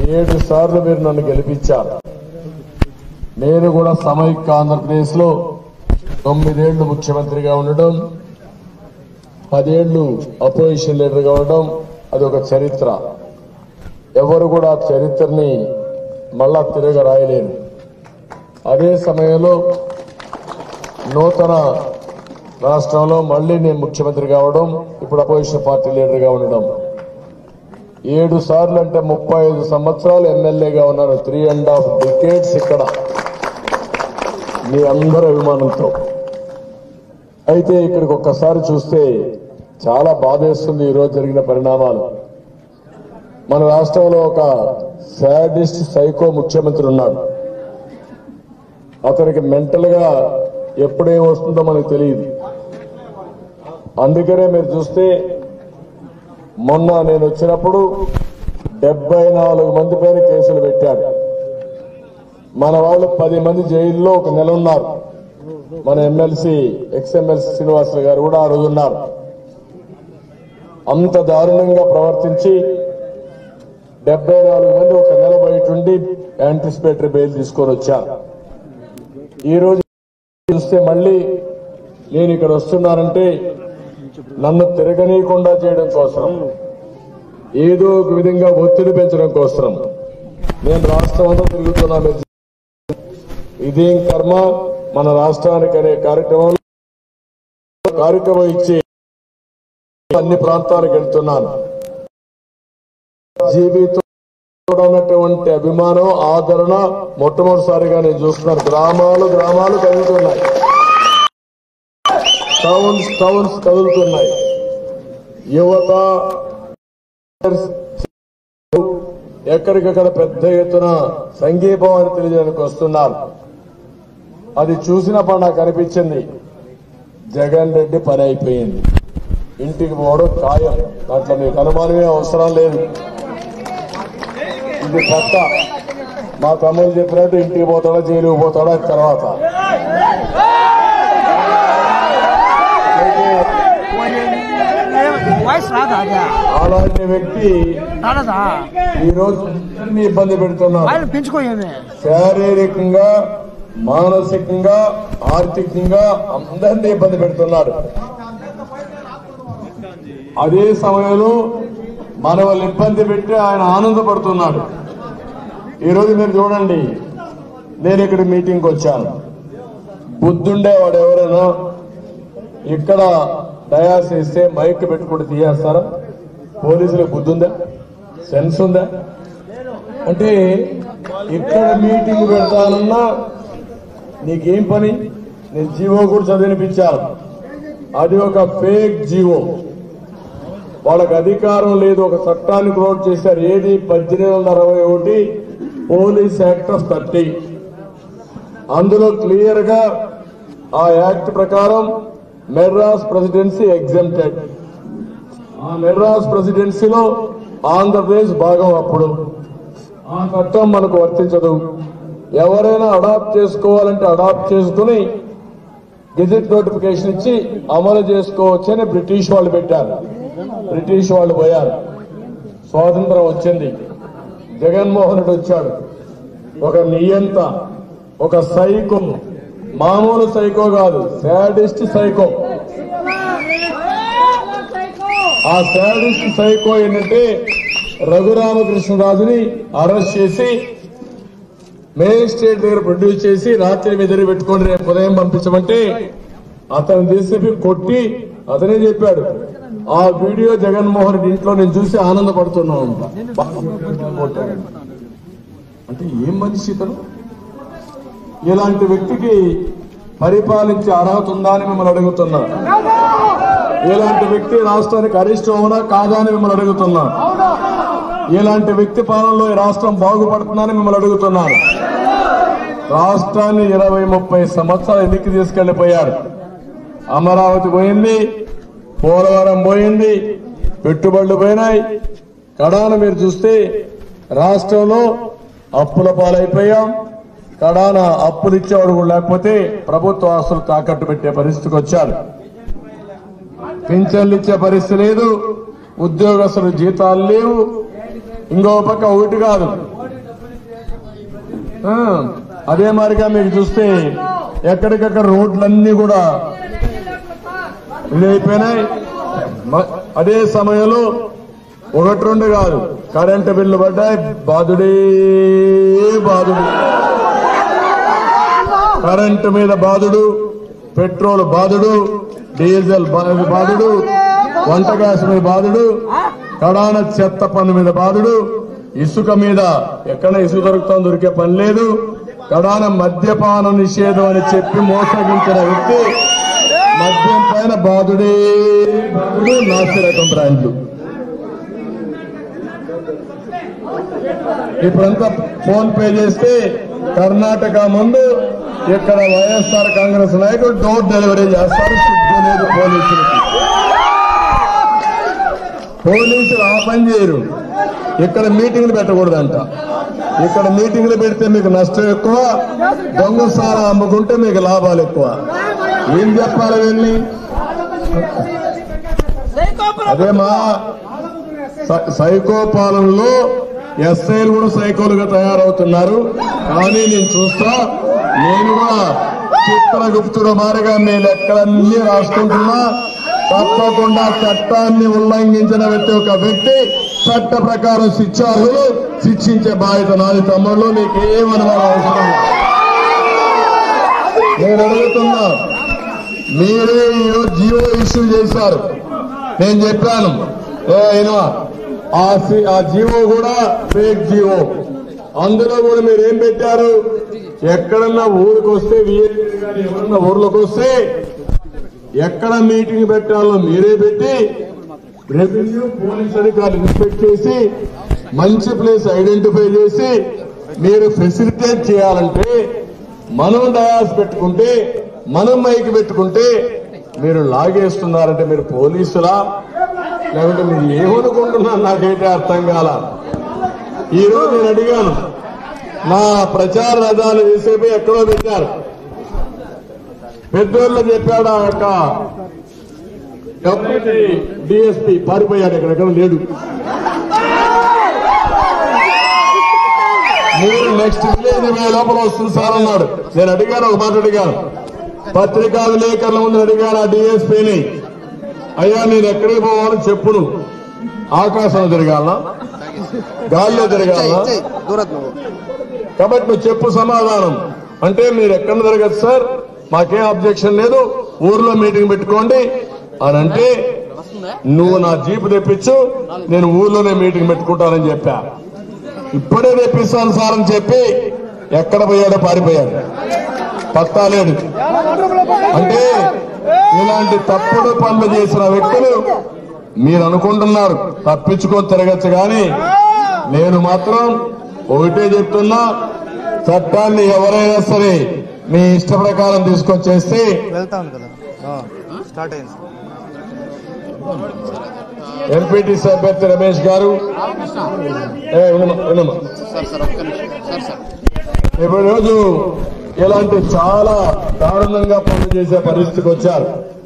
ఏడు సార్లు మీరు నన్ను గెలిపించారు నేను కూడా సమైక్య ఆంధ్రప్రదేశ్ లో తొమ్మిదేళ్లు ముఖ్యమంత్రిగా ఉండడం పదేళ్లు అపోజిషన్ లీడర్ గా ఉండడం అది ఒక చరిత్ర ఎవరు కూడా ఆ చరిత్రని మళ్ళా తిరగ రాయలేరు అదే సమయంలో నూతన రాష్ట్రంలో మళ్ళీ నేను ముఖ్యమంత్రి కావడం ఇప్పుడు అపోజిషన్ పార్టీ లీడర్ గా ఉండడం ఏడు సార్లు అంటే ముప్పై ఐదు సంవత్సరాలు ఎమ్మెల్యేగా ఉన్నాను త్రీ అండ్ హాఫ్ డికేట్స్ ఇక్కడ మీ అందరి అభిమానంతో అయితే ఇక్కడికి ఒక్కసారి చూస్తే చాలా బాధేస్తుంది ఈరోజు జరిగిన పరిణామాలు మన రాష్ట్రంలో ఒక సాడిస్ట్ సైకో ముఖ్యమంత్రి ఉన్నాడు అతనికి మెంటల్ గా ఎప్పుడేం వస్తుందో మనకు తెలియదు అందుకనే మీరు చూస్తే మొన్న నేను వచ్చినప్పుడు డెబ్బై నాలుగు మంది పైన కేసులు పెట్టాడు మన వాళ్ళు పది మంది జైల్లో ఒక నెల ఉన్నారు మన ఎమ్మెల్సీ ఎక్స్ఎమ్మెల్సీ శ్రీనివాసరావు గారు కూడా ఆ రోజు ఉన్నారు అంత దారుణంగా ప్రవర్తించి డెబ్బై నాలుగు మంది ఒక నెల బయట ఉండి యాంటిసిపేటరీ బెయిల్ తీసుకొని వచ్చారు ఈ రోజు చూస్తే మళ్ళీ నేను ఇక్కడ వస్తున్నానంటే నన్ను తిరగనీయకుండా చేయడం కోసం ఏదో ఒక విధంగా ఒత్తిడి పెంచడం కోసం నేను రాష్ట్రం అంతా తిరుగుతున్నా మీరు ఇదేం కర్మ మన రాష్ట్రానికి అనే కార్యక్రమంలో కార్యక్రమం ఇచ్చి అన్ని ప్రాంతాలకు వెళ్తున్నాను జీవితం ఉన్నటువంటి అభిమానం ఆదరణ మొట్టమొదటిసారిగా నేను చూస్తున్నాను గ్రామాలు గ్రామాలు కదులుతున్నాయి టౌన్స్ టౌన్స్ కదులుతున్నాయి యువత ఎక్కడికక్కడ పెద్ద ఎత్తున సంఘీభావాన్ని తెలియజేయడానికి వస్తున్నారు అది చూసినప్పుడు నాకు అనిపించింది జగన్ రెడ్డి పని అయిపోయింది ఇంటికి పోవడం ఖాయం దాంట్లో మీకు అనుమానమే అవసరం లేదు ఇది పక్క మా తమ్ముడు చెప్పినట్టు ఇంటికి పోతాడా జైలుకి పోతాడా తర్వాత అయితే వాయిస్ రాదా అదే అలాంటి వ్యక్తి రాదా ఈ రోజు అందరినీ ఇబ్బంది పెడుతున్నారు ఆయన పెంచుకోయేమి శారీరకంగా మానసికంగా ఆర్థికంగా అందరినీ ఇబ్బంది పెడుతున్నాడు అదే సమయంలో మన వాళ్ళు ఇబ్బంది పెట్టి ఆయన ఆనందపడుతున్నాడు ఈరోజు మీరు చూడండి నేను ఇక్కడ మీటింగ్కి వచ్చాను బుద్ధుండేవాడు ఎవరైనా ఇక్కడ డయాస్ ఇస్తే మైక్ పెట్టుకుంటూ తీయేస్తారా పోలీసులకు బుద్ధి ఉందా సెన్స్ ఉందా అంటే ఇక్కడ మీటింగ్ పెడతానన్నా నీకేం పని నేను జీవో కూడా చదివినిపించాను అది ఒక ఫేక్ జీవో వాళ్ళకి అధికారం లేదు ఒక చట్టాన్ని క్రోడ్ చేశారు ఏది పద్దెనిమిది వందల అరవై ఒకటి పోలీస్ యాక్ట్ ఆఫ్ థర్టీ అందులో క్లియర్ గా ఆ యాక్ట్ ప్రకారం మెడ్రాస్ ప్రెసిడెన్సీ ఎగ్జామ్టెడ్ ఆ మెడ్రాస్ ప్రెసిడెన్సీలో ఆంధ్రప్రదేశ్ భాగం అప్పుడు ఆ చట్టం మనకు వర్తించదు ఎవరైనా అడాప్ట్ చేసుకోవాలంటే అడాప్ట్ చేసుకుని గెజెట్ నోటిఫికేషన్ ఇచ్చి అమలు చేసుకోవచ్చని బ్రిటిష్ వాళ్ళు పెట్టారు బ్రిటిష్ వాళ్ళు పోయారు స్వాతంత్రం వచ్చింది జగన్మోహన్ రెడ్డి వచ్చాడు ఒక నియంత ఒక సైకో మామూలు సైకో కాదు శాడిస్ట్ సైకో ఆ శాడిస్ట్ సైకో ఏంటంటే రఘురామకృష్ణరాజుని అరెస్ట్ చేసి మేజిస్ట్రేట్ దగ్గర ప్రొడ్యూస్ చేసి రాత్రి మెదడు పెట్టుకొని రేపు ఉదయం పంపించమంటే అతను తీసి కొట్టి అతనే చెప్పాడు ఆ వీడియో జగన్మోహన్ రెడ్డి ఇంట్లో నేను చూసి ఆనందపడుతున్నాను కొట్టాడు. అంటే ఏం మనిషి ఇతను ఇలాంటి వ్యక్తికి పరిపాలించే అర్హత ఉందా అని మిమ్మల్ని అడుగుతున్నా ఇలాంటి వ్యక్తి రాష్ట్రానికి అరిష్టం అవునా కాదా అని మిమ్మల్ని అడుగుతున్నా ఇలాంటి వ్యక్తి పాలనలో ఈ రాష్ట్రం బాగుపడుతుందని మిమ్మల్ని అడుగుతున్నాను రాష్ట్రాన్ని ఇరవై ముప్పై సంవత్సరాలు ఎన్నిక తీసుకెళ్లిపోయారు అమరావతి పోయింది పోలవరం పోయింది పెట్టుబడులు పోయినాయి కడాన మీరు చూస్తే రాష్ట్రంలో అప్పుల పాలైపోయాం కడాన అప్పులు ఇచ్చేవాడు కూడా లేకపోతే ప్రభుత్వ ఆస్తులు తాకట్టు పెట్టే పరిస్థితికి వచ్చారు పింఛన్లు ఇచ్చే పరిస్థితి లేదు ఉద్యోగస్తులు జీతాలు లేవు ఇంకో పక్క ఒకటి కాదు ఆ, అదే మాదిరిగా మీకు చూస్తే ఎక్కడికక్కడ రోడ్లన్నీ కూడా ఇదైపోయినాయి మ- అదే సమయంలో ఒకటి రెండు కాదు కరెంటు బిల్లు పడ్డాయి బాధుడే బాధుడు కరెంటు మీద బాధుడు పెట్రోల్ బాధుడు డీజిల్ బా- బాధుడు వంట గ్యాస్ మీద బాధుడు కడాన చెత్త పన్ను మీద బాధుడు ఇసుక మీద ఎక్కడ ఇసుక దొరుకుతాం దొరికే పని లేదు కడాన మద్యపాన నిషేధం అని చెప్పి మోసగించిన వ్యక్తి మద్యం పైన బాధుడే బాధుడు నాసిరకం బ్రాండ్లు ఇప్పుడంతా ఫోన్ పే చేస్తే కర్ణాటక ముందు ఇక్కడ వైఎస్ఆర్ కాంగ్రెస్ నాయకులు డోర్ డెలివరీ చేస్తారు సిగ్గు లేదు పోలీసులకి పోలీసులు ఆ పని చేయరు ఇక్కడ మీటింగ్లు పెట్టకూడదంట ఇక్కడ మీటింగ్లు పెడితే మీకు నష్టం ఎక్కువ దొంగ సారా అమ్ముకుంటే మీకు లాభాలు ఎక్కువ ఏం చెప్పాలి వెళ్ళి అదే మా సై- సైకో పాలనలో ఎస్ఐలు కూడా సైకోలుగా తయారవుతున్నారు కానీ నేను చూస్తా నేను కూడా చిత్రగుప్తుడు మారిగా మీ లెక్కలన్నీ రాసుకుంటున్నా తప్పకుండా చట్టాన్ని ఉల్లంఘించిన వ్యక్తి ఒక వ్యక్తి చట్ట ప్రకారం శిక్షార్హులు శిక్షించే బాధ్యత నాది తమ్ముళ్ళు మీకు ఏమనుమానం అవసరం లేదు. నేను అడుగుతున్నా మీరే ఈరోజు జియో ఇష్యూ చేశారు నేను చెప్పాను ఏ అయినా ఆ సి- ఆ జీవో కూడా ఫేక్ జీవో అందులో కూడా మీరు ఏం పెట్టారు ఎక్కడన్నా ఊరికి వస్తే వీఐపీ గాని ఎవరన్నా ఊర్లోకి వస్తే ఎక్కడ మీటింగ్ పెట్టాలో మీరే పెట్టి రెవెన్యూ పోలీస్ అధికారులు ఇన్స్పెక్ట్ చేసి మంచి ప్లేస్ ఐడెంటిఫై చేసి మీరు ఫెసిలిటేట్ చేయాలంటే మనం డయాస్ పెట్టుకుంటే మనం మైకి పెట్టుకుంటే మీరు లాగేస్తున్నారంటే మీరు పోలీసులా లేకుంటే మీరు ఏమనుకుంటున్నారు నాకైతే అర్థం కాల ఈరోజు నేను అడిగాను నా ప్రచార రథాలు వేసేపై ఎక్కడో పెట్టారు పెద్దోళ్ళు చెప్పాడు ఆ యొక్క డెప్యూటీ డిఎస్పీ పారిపోయాడు ఇక్కడ ఎక్కడ లేడు మీరు నెక్స్ట్ విలేజ్ మే లోపల వస్తుంది సార్ అన్నాడు నేను అడిగాను ఒక మాట అడిగాను పత్రికా విలేకరుల ముందు అడిగాను ఆ డిఎస్పీని అయ్యా నేను ఎక్కడికి పోవాలని చెప్పును ఆకాశంలో తిరగాలనా గాల్లో తిరగాలనా దూరత్ నువ్వు కాబట్టి నువ్వు చెప్పు సమాధానం అంటే మీరు ఎక్కడ జరగదు సార్ మాకేం అబ్జెక్షన్ లేదు ఊర్లో మీటింగ్ పెట్టుకోండి అని అంటే నువ్వు నా జీపు తెప్పించు నేను ఊర్లోనే మీటింగ్ పెట్టుకుంటానని చెప్పా ఇప్పుడే తెప్పిస్తాను సార్ అని చెప్పి ఎక్కడ పోయాడో పారిపోయాడు పత్తా లేడు అంటే ఇలాంటి తప్పుడు పనులు చేసిన వ్యక్తులు మీరు అనుకుంటున్నారు తప్పించుకొని తిరగచ్చు కానీ నేను మాత్రం ఒకటే చెప్తున్నా చట్టాన్ని ఎవరైనా సరే మీ ఇష్ట ప్రకారం తీసుకొచ్చేస్తే వెళ్తా ఉంది కదా స్టార్ట్ అయింది ఎంపీటీసీ అభ్యర్థి రమేష్ గారు ఏ, వినమ్మా, వినమ్మా. ఇప్పుడు రోజు ఇలాంటి చాలా దారుణంగా పనులు చేసే పరిస్థితికి వచ్చారు